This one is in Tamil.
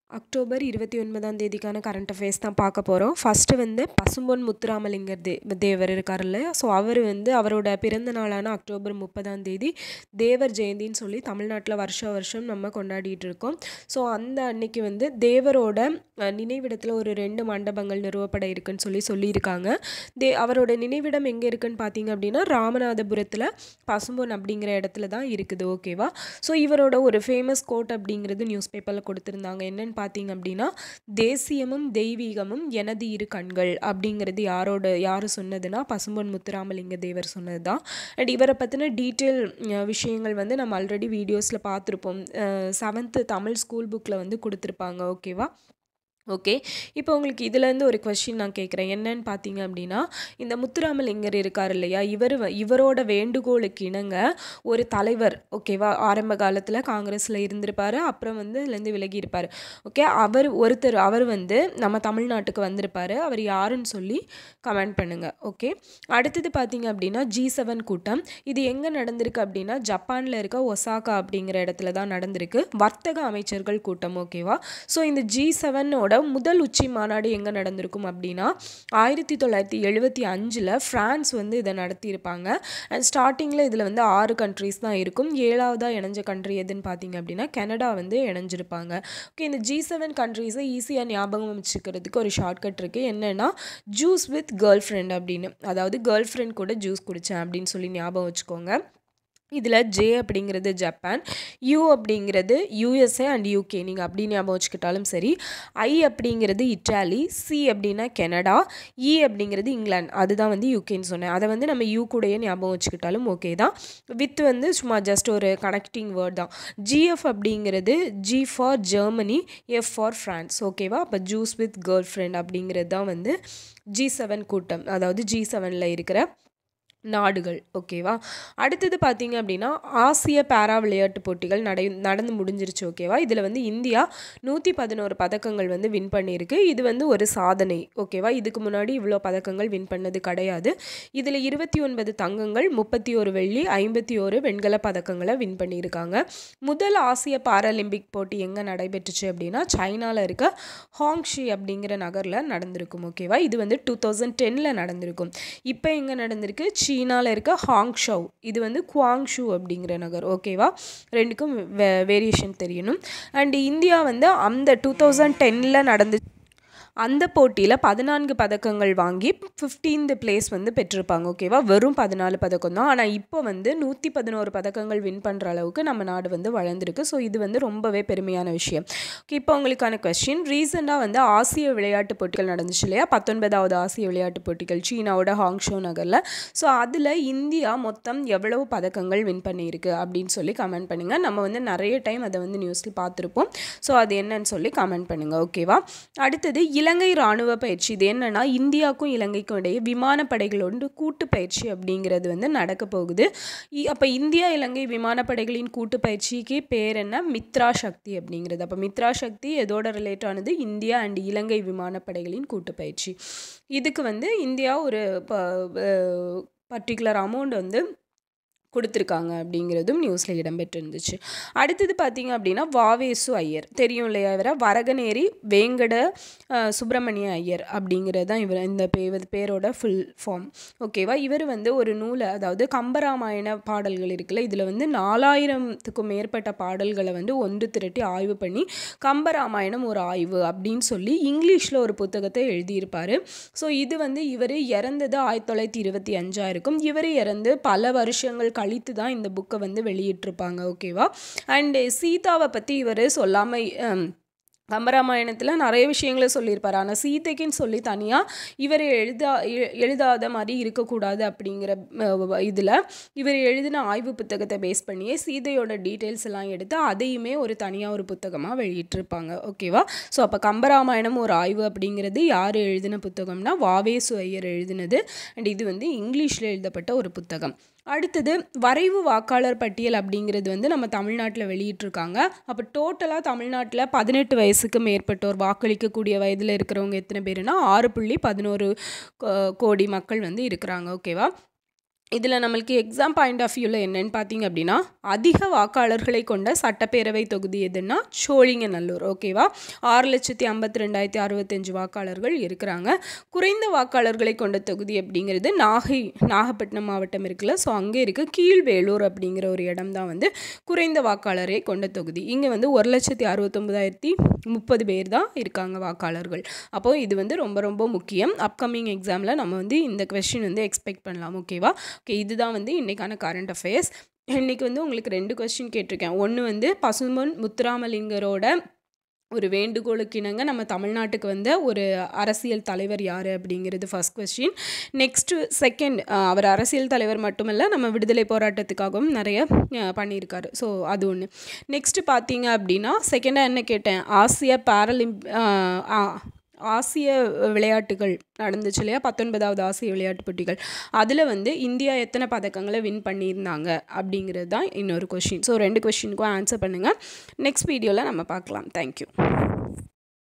அக்டோபர் இருபத்தி ஒன்பதாம் தேதிக்கான கரண்ட் அஃபேர்ஸ் தான் பார்க்க போகிறோம் ஃபஸ்ட்டு வந்து பசும்பொன் முத்துராமலிங்கர் தே தேவர் இருக்கார் இல்லையா ஸோ அவர் வந்து அவரோட பிறந்த நாளான அக்டோபர் முப்பதாம் தேதி தேவர் ஜெயந்தின்னு சொல்லி தமிழ்நாட்டில் வருஷ வருஷம் நம்ம கொண்டாடிட்டு இருக்கோம் ஸோ அந்த அன்னைக்கு வந்து தேவரோட அஹ், நினைவிடத்தில் ஒரு ரெண்டு மண்டபங்கள் நிறுவப்பட இருக்குன்னு சொல்லி சொல்லியிருக்காங்க தே அவரோட நினைவிடம் எங்கே இருக்குன்னு பார்த்தீங்க அப்படின்னா ராமநாதபுரத்தில் பசும்பொன் அப்படிங்கிற இடத்துல தான் இருக்குது ஓகேவா ஸோ இவரோட ஒரு ஃபேமஸ் கோட் அப்படிங்கிறது நியூஸ் பேப்பரில் கொடுத்துருந்தாங்க என்னன்னு பார்த்தீங்க அப்படின்னா தேசியமும் தெய்வீகமும் எனது இரு கண்கள் அப்படிங்கிறது யாரோட யார் சொன்னதுன்னா பசும்பொன் முத்துராமலிங்க தேவர் சொன்னது தான் அண்ட் இவரை பற்றின டீட்டெயில் விஷயங்கள் வந்து நம்ம ஆல்ரெடி வீடியோஸில் பார்த்துருப்போம் செவன்த்து தமிழ் ஸ்கூல் புக்கில் வந்து கொடுத்துருப்பாங்க ஓகேவா ஓகே இப்போ உங்களுக்கு இதுலேருந்து ஒரு கொஷின் நான் கேட்குறேன் என்னன்னு பார்த்தீங்க அப்படின்னா இந்த முத்துராமலிங்கர் இருக்கார் இல்லையா இவர் வ- இவரோட வேண்டுகோளுக்கு இணங்க ஒரு தலைவர் ஓகேவா ஆரம்ப காலத்தில் காங்கிரஸில் இருந்திருப்பார் அப்புறம் வந்து இதுலேருந்து விலகி இருப்பார் ஓகே அவர் ஒருத்தர் அவர் வந்து நம்ம தமிழ்நாட்டுக்கு வந்திருப்பார் அவர் யாருன்னு சொல்லி கமெண்ட் பண்ணுங்கள் ஓகே அடுத்தது பார்த்தீங்க அப்படின்னா ஜி செவன் கூட்டம் இது எங்கே நடந்திருக்கு அப்படின்னா ஜப்பானில் இருக்க ஒசாகா அப்படிங்கிற இடத்துல தான் நடந்திருக்கு வர்த்தக அமைச்சர்கள் கூட்டம் ஓகேவா ஸோ இந்த ஜி செவனோட முதல் உச்சி மாநாடு எங்கே நடந்திருக்கும் அப்படின்னா ஆயிரத்தி தொள்ளாயிரத்தி எழுபத்தி அஞ்சில் ஃப்ரான்ஸ் வந்து இதை நடத்தியிருப்பாங்க அண்ட் ஸ்டார்டிங்கில் இதில் வந்து ஆறு கண்ட்ரீஸ் தான் இருக்கும் ஏழாவதாக இணைஞ்ச கண்ட்ரி எதுன்னு பார்த்தீங்க அப்படின்னா கனடா வந்து இணைஞ்சிருப்பாங்க ஓகே இந்த ஜி செவன் கண்ட்ரீஸை ஈஸியாக ஞாபகம் வச்சுக்கிறதுக்கு ஒரு ஷார்ட்கட் இருக்குது என்னென்னா ஜூஸ் வித் கேர்ள் ஃப்ரெண்ட் அப்படின்னு அதாவது கேர்ள் ஃப்ரெண்ட் கூட ஜூஸ் குடித்தேன் அப்படின்னு சொல்லி ஞாபகம் வச்சுக்கோங்க இதில் ஜே அப்படிங்கிறது ஜப்பான் யூ அப்படிங்கிறது யூஎஸ்ஏ அண்ட் யூகே நீங்கள் அப்படி ஞாபகம் வச்சுக்கிட்டாலும் சரி ஐ அப்படிங்கிறது இட்டாலி சி அப்படின்னா கனடா இ அப்படிங்கிறது இங்கிலாந்து அதுதான் வந்து யூகேன்னு சொன்னேன் அதை வந்து நம்ம யூ கூடயே ஞாபகம் வச்சுக்கிட்டாலும் ஓகே தான் வித் வந்து சும்மா ஜஸ்ட் ஒரு கனெக்டிங் வேர்ட் தான் ஜிஎஃப் அப்படிங்கிறது G for Germany F for France ஓகேவா அப்போ ஜூஸ் வித் கேர்ள் ஃப்ரெண்ட் அப்படிங்கிறது தான் வந்து ஜி செவன் கூட்டம் அதாவது ஜி செவனில் இருக்கிற நாடுகள் ஓகேவா அடுத்தது பார்த்தீங்க அப்படின்னா ஆசிய பேரா விளையாட்டு போட்டிகள் நடை நடந்து முடிஞ்சிருச்சு ஓகேவா இதில் வந்து இந்தியா நூற்றி பதினோரு பதக்கங்கள் வந்து வின் பண்ணியிருக்கு இது வந்து ஒரு சாதனை ஓகேவா இதுக்கு முன்னாடி இவ்வளோ பதக்கங்கள் வின் பண்ணது கிடையாது இதில் இருபத்தி ஒன்பது தங்கங்கள் முப்பத்தி ஒரு வெள்ளி ஐம்பத்தி ஒரு வெண்கல பதக்கங்களை வின் பண்ணியிருக்காங்க முதல் ஆசிய பாராலிம்பிக் போட்டி எங்கே நடைபெற்றுச்சு அப்படின்னா சைனாவில் இருக்க ஹாங்ஷி அப்படிங்கிற நகரில் நடந்திருக்கும் ஓகேவா இது வந்து டூ தௌசண்ட் டென்னில் நடந்திருக்கும் இப்போ எங்கே நடந்திருக்கு சீனாவில் இருக்க ஹாங்ஷவ் இது வந்து குவாங்ஷு அப்படிங்கிற நகர் ஓகேவா ரெண்டுக்கும் வே வேரியேஷன் தெரியணும் அண்ட் இந்தியா வந்து அந்த டூ தௌசண்ட் டென்னில் நடந்து அந்த போட்டியில் பதினான்கு பதக்கங்கள் வாங்கி ஃபிஃப்டீன்த் பிளேஸ் வந்து பெற்றிருப்பாங்க ஓகேவா வெறும் பதினாலு பதக்கம் தான் ஆனால் இப்போ வந்து நூற்றி பதினோரு பதக்கங்கள் வின் பண்ணுற அளவுக்கு நம்ம நாடு வந்து வளர்ந்துருக்கு ஸோ இது வந்து ரொம்பவே பெருமையான விஷயம் ஓகே இப்போ உங்களுக்கான கொஸ்டின் ரீசெண்டாக வந்து ஆசிய விளையாட்டு போட்டிகள் நடந்துச்சு இல்லையா பத்தொன்பதாவது ஆசிய விளையாட்டு போட்டிகள் சீனாவோட ஹாங்ஷோ நகரில் ஸோ அதில் இந்தியா மொத்தம் எவ்வளவு பதக்கங்கள் வின் பண்ணியிருக்கு அப்படின்னு சொல்லி கமெண்ட் பண்ணுங்கள் நம்ம வந்து நிறைய டைம் அதை வந்து நியூஸில் பார்த்துருப்போம் ஸோ அது என்னன்னு சொல்லி கமெண்ட் பண்ணுங்கள் ஓகேவா அடுத்தது இலங்கை இராணுவ பயிற்சி இது என்னன்னா இந்தியாவுக்கும் இலங்கைக்கும் இடையே விமானப்படைகளோட கூட்டு பயிற்சி அப்படிங்கிறது வந்து நடக்க போகுது இ- அப்போ இந்தியா இலங்கை விமானப்படைகளின் கூட்டு பயிற்சிக்கு பேர் என்ன மித்ரா சக்தி அப்படிங்கிறது அப்போ மித்ரா சக்தி எதோட ரிலேட் ஆனது இந்தியா அண்ட் இலங்கை விமானப்படைகளின் கூட்டு பயிற்சி இதுக்கு வந்து இந்தியா ஒரு பர்டிகுலர் அமௌண்ட் வந்து கொடுத்துருக்காங்க அப்படிங்கிறதும் நியூஸில் இடம்பெற்றிருந்துச்சு அடுத்தது பார்த்தீங்க அப்படின்னா வாவேசு ஐயர் தெரியும் இல்லையா இவரை வரகநேரி வேங்கட அஹ், சுப்பிரமணிய ஐயர் அப்படிங்கிறது தான் இவர் இந்த பே பேரோட ஃபுல் ஃபார்ம் ஓகேவா இவர் வந்து ஒரு நூலை அதாவது கம்பராமாயண பாடல்கள் இருக்குல்ல இதில் வந்து நாலாயிரத்துக்கும் மேற்பட்ட பாடல்களை வந்து ஒன்று திரட்டி ஆய்வு பண்ணி கம்பராமாயணம் ஒரு ஆய்வு அப்படின்னு சொல்லி இங்கிலீஷில் ஒரு புத்தகத்தை எழுதியிருப்பார் ஸோ இது வந்து இவர் இறந்தது ஆயிரத்தி தொள்ளாயிரத்தி இருபத்தி அஞ்சா இருக்கும் இவர் இறந்து பல வருஷங்கள் கழித்து தான் இந்த புக்கை வந்து வெளியிட்டிருப்பாங்க ஓகேவா அண்டு சீதாவை பற்றி இவர் சொல்லாமல் கம்பராமாயணத்தில் நிறைய விஷயங்களை சொல்லியிருப்பார் ஆனால் சீதைக்குன்னு சொல்லி தனியாக இவர் எழுதா எ- எழுதாத மாதிரி இருக்கக்கூடாது அப்படிங்கிற இதில் இவர் எழுதின ஆய்வு புத்தகத்தை பேஸ் பண்ணியே சீதையோட டீட்டெயில்ஸ் எல்லாம் எடுத்து அதையுமே ஒரு தனியாக ஒரு புத்தகமாக வெளியிட்டிருப்பாங்க ஓகேவா ஸோ அப்போ கம்பராமாயணம் ஒரு ஆய்வு அப்படிங்கிறது யார் எழுதின புத்தகம்னா வாவேசு ஐயர் எழுதினது அண்ட் இது வந்து இங்கிலீஷில் எழுதப்பட்ட ஒரு புத்தகம் அடுத்தது வரைவு வாக்காளர் பட்டியல் அப்படிங்கிறது வந்து நம்ம தமிழ்நாட்டில் வெளியிட்டிருக்காங்க அப்போ டோட்டலாக தமிழ்நாட்டில் பதினெட்டு வயசுக்கு மேற்பட்டோர் வாக்களிக்கக்கூடிய வயதில் இருக்கிறவங்க எத்தனை பேருனா ஆறு புள்ளி பதினோரு கோடி மக்கள் வந்து இருக்கிறாங்க ஓகேவா இதில் நம்மளுக்கு எக்ஸாம் பாயிண்ட் ஆஃப் வியூவில் என்னன்னு பார்த்தீங்க அப்படின்னா அதிக வாக்காளர்களை கொண்ட சட்டப்பேரவை தொகுதி எதுன்னா சோழிங்கநல்லூர் ஓகேவா ஆறு லட்சத்தி ஐம்பத்தி ரெண்டாயிரத்தி அறுபத்தஞ்சு வாக்காளர்கள் இருக்கிறாங்க குறைந்த வாக்காளர்களை கொண்ட தொகுதி அப்படிங்கிறது நாகை நாகப்பட்டினம் மாவட்டம் இருக்குல்ல ஸோ அங்கே இருக்குது கீழ்வேலூர் அப்படிங்கிற ஒரு இடம் தான் வந்து குறைந்த வாக்காளரை கொண்ட தொகுதி இங்கே வந்து ஒரு லட்சத்தி அறுபத்தொம்பதாயிரத்தி முப்பது பேர் தான் இருக்காங்க வாக்காளர்கள் அப்போது இது வந்து ரொம்ப ரொம்ப முக்கியம் அப்கமிங் எக்ஸாமில் நம்ம வந்து இந்த கொஸ்டின் வந்து எக்ஸ்பெக்ட் பண்ணலாம் ஓகேவா ஓகே இதுதான் வந்து இன்றைக்கான கரண்ட் அஃபேர்ஸ் இன்றைக்கி வந்து உங்களுக்கு ரெண்டு கொஸ்டின் கேட்டிருக்கேன் ஒன்று வந்து பசும்பொன் முத்துராமலிங்கரோட ஒரு வேண்டுகோளுக்கு இணங்க நம்ம தமிழ்நாட்டுக்கு வந்த ஒரு அரசியல் தலைவர் யார் அப்படிங்கிறது ஃபர்ஸ்ட் கொஸ்டின் நெக்ஸ்ட்டு செகண்ட் அவர் அரசியல் தலைவர் மட்டுமல்ல நம்ம விடுதலை போராட்டத்துக்காகவும் நிறைய அஹ், பண்ணியிருக்காரு ஸோ அது ஒன்று நெக்ஸ்ட்டு பார்த்தீங்க அப்படின்னா செகண்டாக என்ன கேட்டேன் ஆசிய பாரலிம்ப் அஹ், ஆ- ஆசிய விளையாட்டுகள் நடந்துச்சு இல்லையா பத்தொன்பதாவது ஆசிய விளையாட்டு போட்டிகள் அதில் வந்து இந்தியா எத்தனை பதக்கங்களை வின் பண்ணியிருந்தாங்க அப்படிங்கிறது தான் இன்னொரு கொஷின் ஸோ ரெண்டு கொஷினுக்கும் ஆன்சர் பண்ணுங்கள் நெக்ஸ்ட் வீடியோவில் நம்ம பார்க்கலாம் தேங்க்யூ